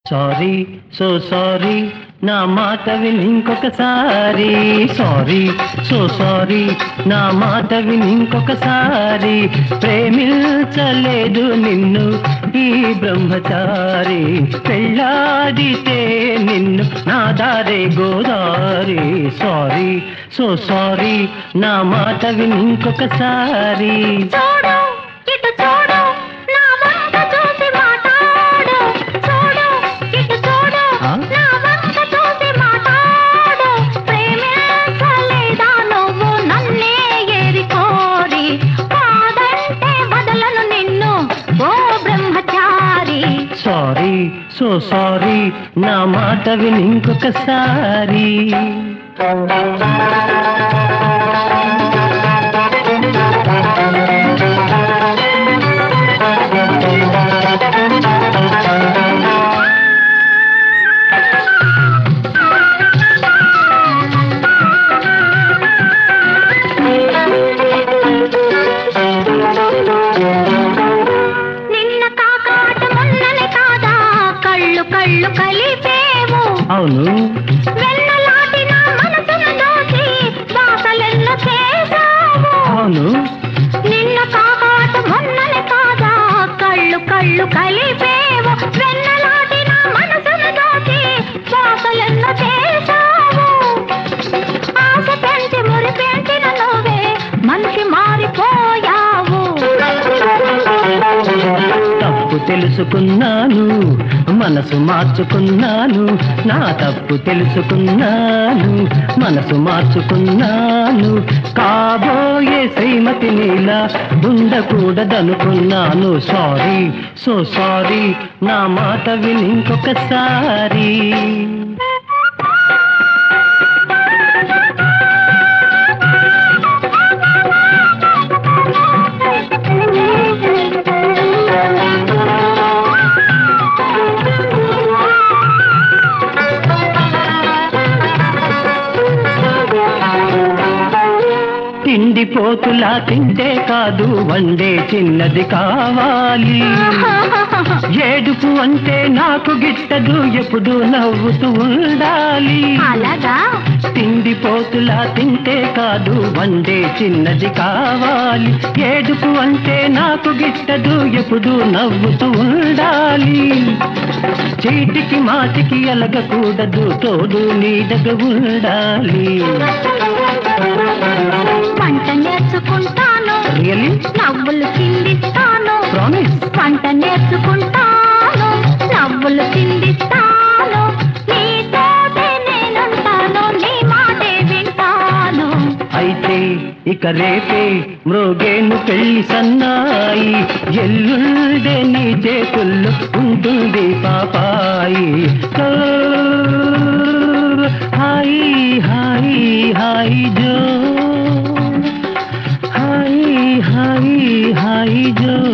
Sorry so sorry నా మాట విని ఇంకొకసారి సారీ సో సారీ నా మాట విని ఇంకొకసారి ప్రేమించలేదు నిన్ను ఈ బ్రహ్మచారి పెళ్ళాడితే నిన్ను నా దారే గోదారి సారీ సో సారీ నా మాట విని ఇంకొకసారి చూడు ఇటు చూడు నా వంక చూసి మాట్లాడు చూడు ఇటు చూడు ఆ? నా వంక చూసి మాట్లాడు ప్రేమించలేదా నువ్వు నన్నే ఏరి కోరి కాదంటే వదలను నిన్ను ఓ బ్రహ్మచారి సారీ సో సారీ నా మాట విని ఇంకొకసారి నిన్న కాకాట మొన్ననే కాదా కళ్ళు కళ్ళు కలిపేవు అవును వెన్నలాంటి నా మనసును దోచి బాసలెల్ల చేశావు అవును నిన్న కాకాట మొన్ననే కాదా కళ్ళు కళ్ళు కలిపేవు వెన్నలాంటి నా మనసును దోచి బాసలెల్ల చేశావు ఆశ పెంచి మురి పెంచిన నువ్వే మనిషి మారిపోయావు తప్పు తెలుసుకున్నాను మనసు మార్చుకున్నాను నా తప్పు తెలుసుకున్నాను మనసు మార్చుకున్నాను కాబోయే శ్రీమతి నీలా ఉండకూడదనుకున్నాను సారీ సో సారీ నా మాట విని ఇంకొకసారి తిండి పోతులా తింటే కాదు వండే చిన్నది కావాలి ఏడుపు అంటే నాకు గిట్టదు ఎప్పుడు నవ్వుతూ ఉండాలి అలాగా తిండి పోతులా తింటే కాదు వండే చిన్నది కావాలి ఏడుపు అంటే నాకు గిట్టదు ఎప్పుడు నవ్వుతూ ఉండాలి చీటికి మాటికి ఎలగకూడదు తోడు నీడగ ఉండాలి వంట నేర్చుకుంటాను రియలీ నవ్వులు చిందిస్తాను ప్రామిస్ వంట నేర్చుకుంటాను నవ్వులు చిందిస్తాను నీతోటే నేనుంటాను నీ మాటే వింటాను అయితే ఇక రేపే మ్రోగేను పెళ్లి సన్నాయి ఎల్లుండే నీ చేతుల్లో ఉంటుంది పాపాయి ఓ, హాయి హాయి హాయి జో హాయి హాయి హాయి జో